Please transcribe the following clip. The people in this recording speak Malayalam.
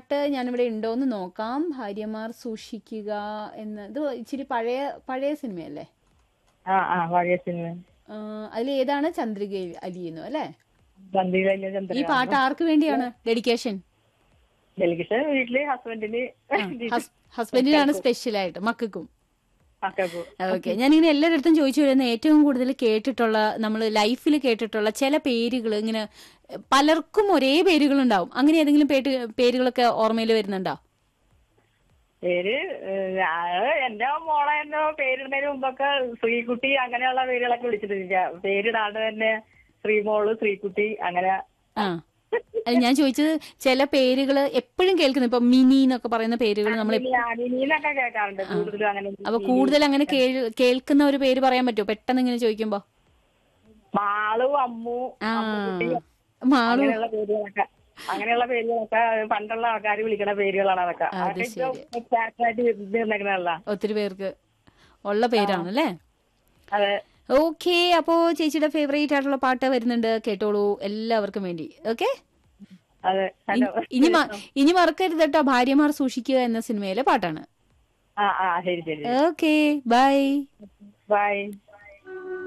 പാട്ട് ഞാനിവിടെ ഉണ്ടോന്ന് നോക്കാം ഭാര്യമാർ സൂക്ഷിക്കുക എന്ന് ഇത് ഇച്ചിരി പഴയ പഴയ സിനിമയല്ലേ ആ ആ പഴയ സിനിമ അതിൽ ഏതാണ് ചന്ദ്രിക അലിയുന്നു അല്ലേ ചന്ദ്രിക ഈ ചന്ദ്രിക പാട്ട് ആർക്ക് വേണ്ടിയാണ് ഡെഡിക്കേഷൻ ഡെലിഗേഷൻ വീട്ടില് ഹസ്ബൻഡിന് ഹസ്ബൻഡിനാണ് സ്പെഷ്യൽ ആയിട്ട് മക്കൾക്കും മക്കൾക്കും ഓക്കെ ഞാനിങ്ങനെ എല്ലാവരുടെ അടുത്തും ചോദിച്ചു വരുന്ന ഏറ്റവും കൂടുതൽ കേട്ടിട്ടുള്ള നമ്മൾ ലൈഫിൽ കേട്ടിട്ടുള്ള ചില പേരുകൾ ഇങ്ങനെ പലർക്കും ഒരേ പേരുകൾ ഉണ്ടാവും അങ്ങനെ ഏതെങ്കിലും പേര് പേരുകളൊക്കെ ഓർമ്മയിൽ വരുന്നുണ്ടോ പേര് ഏഹ്, ഞാന് എന്റെ മോളെ എന്നെ പേരിടുന്നതിന് മുമ്പൊക്കെ ശ്രീകുട്ടി അങ്ങനെയുള്ള പേരുകളൊക്കെ വിളിച്ചിട്ടില്ല പേരിടാണ്ട് തന്നെ ശ്രീമോള് ശ്രീകുട്ടി അങ്ങനെ ആ അല്ല ഞാൻ ചോദിച്ചത് ചില പേരുകൾ എപ്പോഴും കേൾക്കുന്നു ഇപ്പൊ മിനി എന്നൊക്കെ പറയുന്ന പേരുകൾ നമ്മൾ അനിനൊക്കെ കേൾക്കാറുണ്ട് കൂടുതലും അങ്ങനെ അപ്പൊ കൂടുതൽ അങ്ങനെ കേൾ- കേൾക്കുന്ന ഒരു പേര് പറയാൻ പറ്റുമോ പെട്ടെന്ന് ഇങ്ങനെ ചോദിക്കുമ്പോ മാളു അമ്മു ആ അമ്മുക്കുട്ടി, മാളു അങ്ങനെയുള്ള പേരുകളൊക്കെ അങ്ങനെയുള്ള പേരുകളൊക്കെ പണ്ടുള്ള ആൾക്കാർ വിളിക്കുന്ന പേരുകളാണ് അതൊക്കെ അതൊക്കെ ഇപ്പൊ ഫാഷനായിട്ട് തീർന്നേക്കുന്നതല്ല ഒത്തിരി പേർക്ക് ഉള്ള പേരാണ് അല്ലേ അതെ ഓക്കെ അപ്പോ ചേച്ചിയുടെ ഫേവറേറ്റ് ആയിട്ടുള്ള പാട്ട് വരുന്നുണ്ട് കേട്ടോളൂ എല്ലാവർക്കും വേണ്ടി ഓക്കെ അതെ ഹലോ ഇനി മ- ഇനി മറക്കരുത് കേട്ടോ ഭാര്യമാർ സൂക്ഷിക്കുക എന്ന സിനിമയിലെ പാട്ടാണ് ആ ആ ശരി ശരി ഓക്കെ ബൈ ബൈ